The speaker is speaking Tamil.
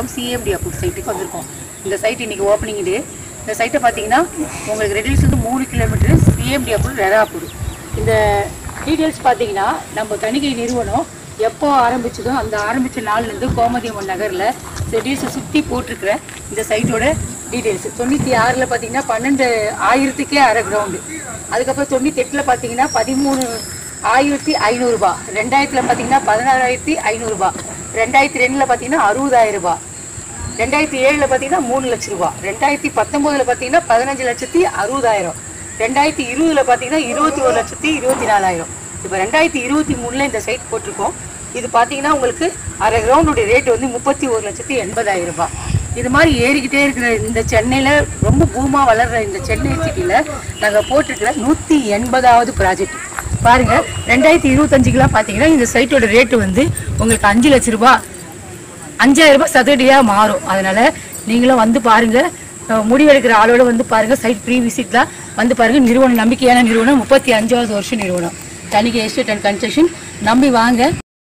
பக்கம் சிஎம்டி அப்ரூவ் சைட்டுக்கு வந்திருக்கோம் இந்த சைட் இன்னைக்கு ஓப்பனிங் டே இந்த சைட்டை பார்த்தீங்கன்னா உங்களுக்கு ரெடில்ஸ் வந்து மூணு கிலோமீட்டர் சிஎம்டி அப்ரூவ் ரெடாப்பூர் இந்த டீட்டெயில்ஸ் பார்த்தீங்கன்னா நம்ம தணிக்கை நிறுவனம் எப்போ ஆரம்பிச்சதோ அந்த ஆரம்பித்த நாள்லேருந்து கோமதியம்மன் நகரில் செடில்ஸை சுற்றி போட்டிருக்கிற இந்த சைட்டோட டீட்டெயில்ஸ் தொண்ணூற்றி ஆறில் பார்த்தீங்கன்னா பன்னெண்டு ஆயிரத்துக்கே அரை கிரவுண்டு அதுக்கப்புறம் தொண்ணூற்றி எட்டில் பார்த்தீங்கன்னா பதிமூணு ஆயிரத்தி ஐநூறுரூபா ரெண்டாயிரத்தில் பார்த்தீங்கன்னா பதினாறாயிரத்தி ஐநூறுரூபா ரெண்டாயிரத்தி ரெண்டில் பார்த்தீங்கன்னா அறுபதாயிரம் ரூபாய் ரெண்டாயிரத்தி ஏழில் பார்த்தீங்கன்னா மூணு லட்ச ரூபா ரெண்டாயிரத்தி பத்தொம்போதில் பார்த்தீங்கன்னா பதினஞ்சு லட்சத்தி அறுபதாயிரம் ரெண்டாயிரத்தி இருபதில் பார்த்தீங்கன்னா இருபத்தி ஒரு லட்சத்தி இருபத்தி நாலாயிரம் இப்போ ரெண்டாயிரத்தி இருபத்தி மூணில் இந்த சைட் போட்டிருக்கோம் இது பார்த்தீங்கன்னா உங்களுக்கு அரை கிரவுண்டுடைய ரேட் வந்து முப்பத்தி ஒரு லட்சத்தி எண்பதாயிரம் ரூபாய் இது மாதிரி ஏறிக்கிட்டே இருக்கிற இந்த சென்னையில் ரொம்ப பூமா வளர்ற இந்த சென்னை சிட்டியில் நாங்கள் போட்டிருக்கிற நூற்றி எண்பதாவது ப்ராஜெக்ட் பாருங்க ரெண்டாயிரத்தி இருபத்தஞ்சுக்கெல்லாம் பார்த்தீங்கன்னா இந்த சைட்டோட ரேட்டு வந்து உங்களுக்கு அஞ்சு லட்ச ரூபாய் அஞ்சாயிரம் ரூபாய் சதுரடியா மாறும் அதனால நீங்களும் வந்து பாருங்க அஹ் முடிவெடுக்கிற ஆளோட வந்து பாருங்க சைட் ப்ரீ விசிட்ல வந்து பாருங்க நிறுவனம் நம்பிக்கையான நிறுவனம் முப்பத்தி அஞ்சாவது வருஷம் நிறுவனம் தனிக்கை எஸ்டேட் அண்ட் கன்ஸ்ட்ரக்ஷன் நம்பி வாங்க